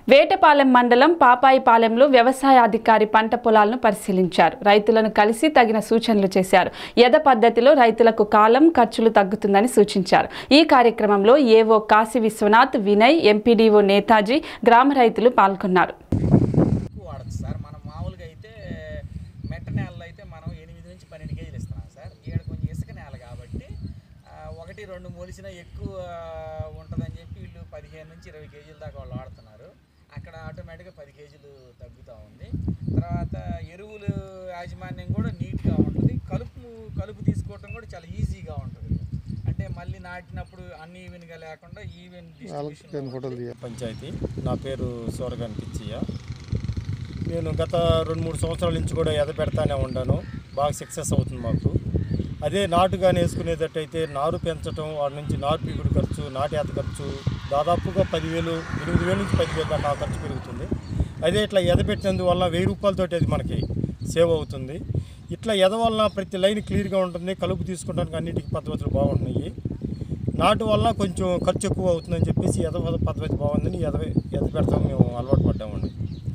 వేటపాలెం మండలం పాపాయిపాలెంలో వ్యవసాయ అధికారి పంట పొలాలను పరిశీలించారు రైతులను కలిసి తగిన సూచనలు చేశారు యథ పద్ధతిలో రైతులకు కాలం ఖర్చులు తగ్గుతుందని సూచించారు ఈ కార్యక్రమంలో ఏవో కాశీ విశ్వనాథ్ వినయ్ ఎంపీడీఓ నేతాజీ గ్రామ రైతులు పాల్గొన్నారు ఎక్కువ వాడచ్చు సార్ మనం మామూలుగా అయితే మెట్ట నేలలో అయితే మనం ఎనిమిది నుంచి పన్నెండు కేజీలు ఇస్తున్నాం సార్ ఇక్కడ కొంచెం ఇసుక నేల కాబట్టి ఆ, ఒకటి రెండు మొలిసినా ఎక్కువ ఉంటుందని చెప్పి వీళ్ళు పదిహేను నుంచి ఇరవై కేజీల దాకా వాళ్ళు వాడుతున్నారు అక్కడ ఆటోమేటిక్గా పది కేజీలు తగ్గుతూ ఉంది తర్వాత ఎరువులు యాజమాన్యం కూడా నీట్గా ఉంటుంది కలుపు కలుపు తీసుకోవటం కూడా చాలా ఈజీగా ఉంటుంది అంటే మళ్ళీ నాటినప్పుడు అన్ని ఈవెన్గా లేకుండా ఈవెన్ డిస్ట్రిబ్యూషన్ పంచాయతీ నా పేరు సూరగాని పిచ్చయ్య నేను గత రెండు మూడు సంవత్సరాల నుంచి కూడా ఎద పెడతానే ఉన్నాను బాగా సక్సెస్ అవుతుంది మాకు అదే నాటు కానీ వేసుకునేటట్టయితే నారు పెంచడం వాడి నుంచి నారు పీకుడు ఖర్చు నాటి ఏత ఖర్చు దాదాపుగా పదివేలు ఎనిమిది వేల నుంచి పదివేలు దాకా ఆ ఖర్చు పెరుగుతుంది అదే ఇట్లా ఎద పెట్టినందువల్ల వెయ్యి రూపాయలతోటి అది మనకి సేవ్ అవుతుంది ఇట్లా ఎద వలన ప్రతి లైన్ క్లియర్గా ఉంటుంది కలుపు తీసుకోవడానికి అన్నిటికీ పద్ధతులు బాగుంటున్నాయి నాటు వల్ల కొంచెం ఖర్చు ఎక్కువ అవుతుందని చెప్పేసి ఎద పద్ధతి బాగుందని ఎద ఎద పెడతాం మేము అలవాటు పడ్డామండి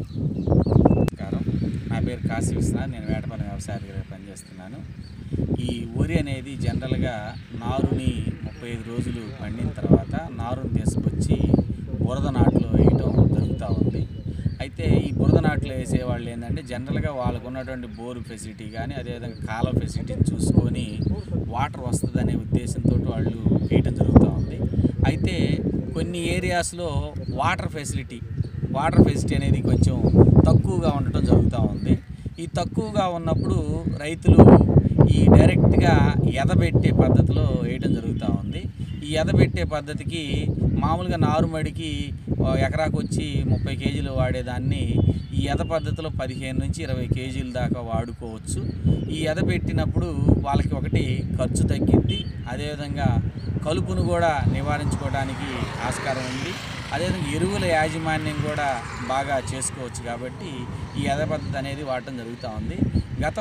నమస్కారం నా పేరు కాశీ విశ్వనాథ్ నేను వేటపాలెం వ్యవసాయ అధికారిగా పనిచేస్తున్నాను ఈ వరి అనేది జనరల్గా నారుని ముప్పై ఐదు రోజులు పండిన తర్వాత నారుని తీసుకొచ్చి బురద నాట్లు వేయటం జరుగుతూ ఉంది అయితే ఈ బురద నాట్లు వేసే వాళ్ళు ఏంటంటే జనరల్గా వాళ్ళకు ఉన్నటువంటి బోరు ఫెసిలిటీ కానీ అదేవిధంగా కాలువ ఫెసిలిటీని చూసుకొని వాటర్ వస్తుందనే ఉద్దేశంతో వాళ్ళు వేయటం జరుగుతూ ఉంది అయితే కొన్ని ఏరియాస్లో వాటర్ ఫెసిలిటీ వాటర్ ఫెసిలిటీ అనేది కొంచెం తక్కువగా ఉండటం జరుగుతూ ఉంది ఈ తక్కువగా ఉన్నప్పుడు రైతులు ఈ డైరెక్ట్గా ఎదబెట్టే పద్ధతిలో వేయడం జరుగుతూ ఉంది ఈ ఎదబెట్టే పద్ధతికి మామూలుగా నారుమడికి ఆ, ఎకరాకు వచ్చి ముప్పై కేజీలు వాడేదాన్ని ఈ ఎద పద్ధతిలో పదిహేను నుంచి ఇరవై కేజీల దాకా వాడుకోవచ్చు ఈ ఎద పెట్టినప్పుడు వాళ్ళకి ఒకటి ఖర్చు తగ్గిద్ది అదేవిధంగా కలుపును కూడా నివారించుకోవడానికి ఆస్కారం ఉంది అదేవిధంగా ఎరువుల యాజమాన్యం కూడా బాగా చేసుకోవచ్చు కాబట్టి ఈ ఎద పద్ధతి అనేది వాడటం జరుగుతూ ఉంది గత